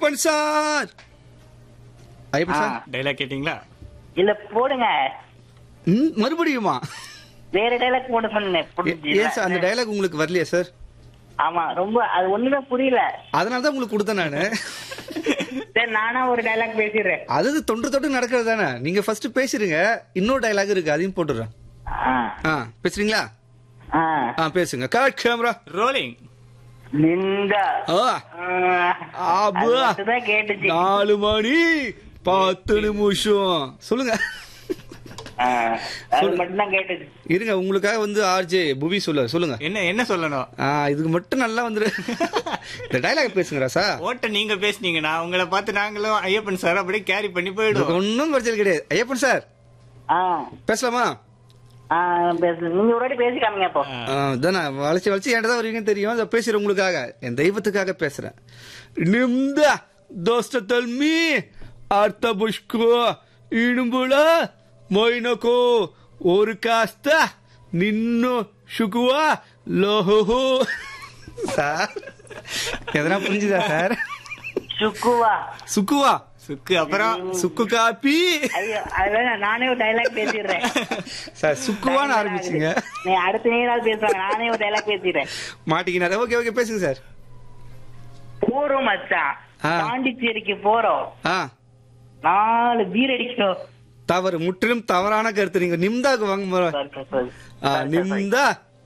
Ayyappan sir Ayyappan sir dialogue கேட்டிங்களா இல்ல போடுங்க ம், மறுபடியுமா வேற டைலாக் போட சொன்னேன் ஏ- புரிஞ்சுல? ஏன் சார் அந்த டயலாக் உங்களுக்கு வரலையா சார் ஆமா ரொம்ப அது ஒண்ணுமே புரியல அதனால தான் உங்களுக்கு கொடுத்தேன் நானு சரி நானா ஒரு டைலாக் பேசிடுறேன் அது தொன்று தொட்டு நடக்கிறது தானே நீங்க ஃபர்ஸ்ட் பேசிருங்க இன்னொரு டயலாக் இருக்கு அதையும் போட்டுறேன் ஆ, ஆ பேசுறீங்களா ஆ. ஆ பேசுங்க கட் கேமரா ரோலிங் நிந்த ஆ ஆ, ஆபு. அது மட்டும்தான் கேட்டுச்சு நாலு மணி பத்து நிமிஷம் சொல்லுங்க ஆ, அது மட்டும்தான் கேட்டுச்சு இருங்க உங்களுக்காக வந்து ஆர்ஜே புவி சொல்ல சொல்லுங்க என்ன என்ன சொல்லணும் ஆ இதுக்கு மட்டும் நல்லா வந்துரு இந்த டயலாக் பேசுங்க ராசா ஓட்ட நீங்க பேசுனீங்கன்னா உங்களை பார்த்து நாங்களும் ஐயப்பன் சார் அப்படியே கேரி பண்ணி போயிடுவோம் ஒன்னும் குறைச்சல் கிடையாது ஐயப்பன் சார் ஆ பேசலாமா ஆ பேசு நீங்க ஒரு வாட்டி பேசி காமிங்க அப்போ ஆ, இதானே வளைச்சு வளைச்சு என்கிட்ட தான் வருவீங்கன்னு தெரியும் அதை பேசுறேன் உங்களுக்காக என் தெய்வத்துக்காக பேசுறேன் நிம்த தோஸ்த தல்மி அர்த்த புஷ்கோ இடும்புல மொய்னக்கோ ஒரு காஸ்த நின்னு சுகுவா லோஹோ சார் எதனா புரிஞ்சுதா சார் சுக்குவா சுக்குவா சுக்கு அப்புறம் சுக்கு காப்பி ஐயோ அதுதான் நானே ஒரு டைலாக் பேசிடுறேன் சார் சுக்குவான்னு ஆரம்பிச்சுங்க நீ அடுத்த நேரால் பேசுறாங்க நானே ஒரு டைலாக் பேசிடுறேன் மாட்டிக்கினாரு ஓகே ஓகே பேசுங்க சார் போறோம் மச்சான் ஆ. பாண்டிச்சேரிக்கு போறோம் ஆ நாலு பீர் அடிக்கணும் தவறு முற்றிலும் தவறான கருத்து நீங்க நிம்தாக்கு வாங்க போற- sorry, sorry, sorry. ஆ, Sorry, sorry, sorry. நிம்தா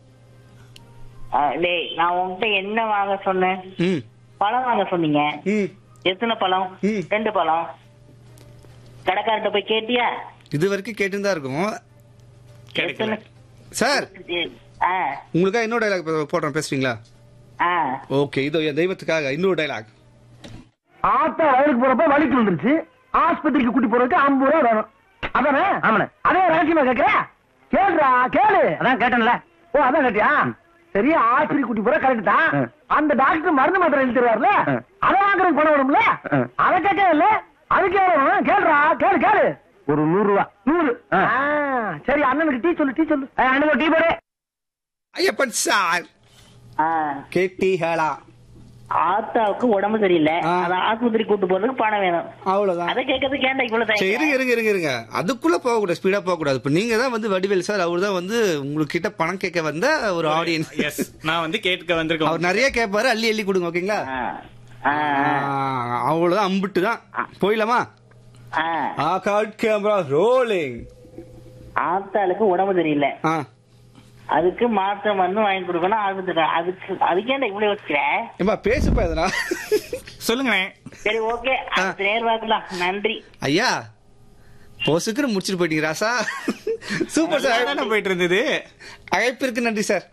ஆ, டேய் நான் உன்கிட்ட என்ன வாங்க சொன்னேன் ம் பழம் வாங்க சொன்னீங்க ம் எத்தனை பழம் ம். ரெண்டு பழம் கடைக்கார்ட்ட போய் கேட்டியா இது வரைக்கும் கேட்டுன்னு தான் இருக்கும் கிடைக்கல சார் ஆ உங்களுக்காக இன்னொரு டைலாக் போடுறேன் பேசுறீங்களா ஆ ஓகே இதோ என் தெய்வத்துக்காக இன்னொரு டைலாக் ஆத்தா வயலுக்கு போறப்ப வலிக்கு வந்துருச்சு ஆஸ்பத்திரிக்கு கூட்டி போறதுக்கு ஐம்பது ரூபா வேணும் அதானே ஆமாண்ணே அதே ரகசியமா கேக்குற கேளுடா கேளு அதான் கேட்டேன்ல ஓ அதான் கேட்டியா சரி ஆஸ்பத்திரி கூட்டி போற கரெக்ட் தான் அந்த டாக்டர் மருந்து மாத்திரை எழுதி தருவார்ல அதை வாங்குறதுக்கு பணம் வரும்ல அதை கேட்க இல்ல அதுக்கு எவ்வளவு கேளுடா கேளு கேளு ஒரு நூறு ரூபா நூறு ஆ, சரி அண்ணனுக்கு டீ சொல்லு டீ சொல்லு அண்ணனுக்கு டீ போடு ஐயப்பன் சார் ஆ கேட்டீங்களா ஆத்தாவுக்கு உடம்பு சரியில்லை ஆ. அத ஆஸ்பத்திரி கூட்டு போறதுக்கு பணம் வேணும் அவ்வளவுதான் அதை கேட்கறதுக்கு ஏன்டா இவ்வளவு சரி இருங்க தயக்கம்? இருங்க இருங்க இருங்க அதுக்குள்ள போக கூடாது ஸ்பீடா போக கூடாது இப்ப நீங்க தான் வந்து வடிவேல் சார் அவர் தான் வந்து உங்களுக்கு கிட்ட பணம் கேட்க வந்த ஒரு ஆடியன்ஸ் எஸ் நான் வந்து கேட்க வந்திருக்கோம் அவர் நிறைய கேட்பாரு அள்ளி அள்ளி கொடுங்க ஓகேங்களா ஆ. ஆ, ஆ, அவ்வளவுதான் அம்பிட்டு தான் போயிடலாமா ஆ. ஆ காட் கேமரா ரோலிங் ஆத்தாளுக்கு உடம்பு சரியில்லை ஆ அதுக்கு மாத்திரை மருந்து வாங்கி கொடுக்கணும் ஆஸ்பத்திரி அதுக்கு அதுக்கேண்டா இவ்வளவு யோசிக்கிற ஏம்பா பேசுப்பா எதனா சொல்லுங்கண்ணே சரி ஓகே அடுத்த நேர் பார்க்கலாம் நன்றி ஐயா பொசுக்குன்னு முடிச்சிட்டு போயிட்டீங்க ராசா சூப்பர் சார் தானே போயிட்டு இருந்தது அழைப்பிற்கு நன்றி சார்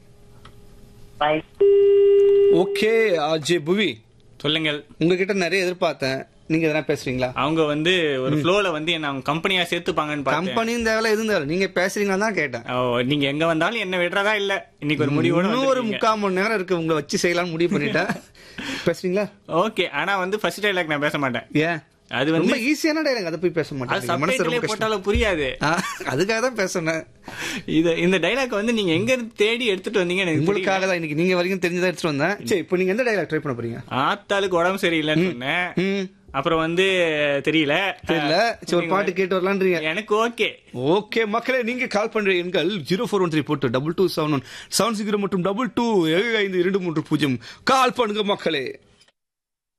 பாய் ஓகே அஜய் புவி சொல்லுங்கள் உங்ககிட்ட நிறைய எதிர்பார்த்தேன் நீங்க எதனா பேசுறீங்களா அவங்க வந்து ஒரு ஃப்ளோல வந்து என்ன அவங்க கம்பெனியா சேர்த்துப்பாங்கன்னு பார்த்தேன் கம்பெனியும் தேவையில்ல எதுவும் தேவையில்ல நீங்க பேசுறீங்களா தான் கேட்டேன் ஓ, நீங்க எங்க வந்தாலும் என்ன விடுறதா இல்ல இன்னைக்கு ஒரு முடிவோட இன்னும் ஒரு முக்கால் மணி நேரம் இருக்கு உங்களை வச்சு செய்யலாம்னு முடிவு பண்ணிட்டேன் பேசுறீங்களா ஓகே ஆனா வந்து ஃபர்ஸ்ட் டைலாக் நான் பேச மாட்டேன் ஏன் அது ரொம்ப வந்து ஈஸியான டைலாக் அதை போய் பேச அது மாட்டேன் மனசு சப்டைட்டிலே ரொம்ப கஷ்டம் போட்டாலும் புரியாது ஆ, அதுக்காக தான் பேசுனேன் இது இந்த டைலாக் வந்து நீங்க எங்க இருந்து தேடி எடுத்துட்டு வந்தீங்க எனக்கு தெரியல. உங்களுக்காக தான் இன்னைக்கு நீங்க வரைக்கும் தெரிஞ்சதா எடுத்துட்டு வந்தேன் சரி இப்போ நீங்க எந்த டைலாக் ட்ரை பண்ண போறீங்க ஆத்தாளுக்கு உடம்பு சரியில்லைன்னு சொன்னேன் ம் அப்புறம் வந்து தெரியல தெரியல சரி ஒரு பாட்டு கேட்டு வரலான்றீங்க எனக்கு ஓகே ஓகே மக்களே நீங்க கால் பண்ற எண்கள் ஜீரோ ஃபோர் ஒன் த்ரீ போட்டு double two seven one seven zero மற்றும் டபுள் டூ ஏழு ஐந்து இரண்டு மூன்று பூஜ்ஜியம் கால் பண்ணுங்க மக்களே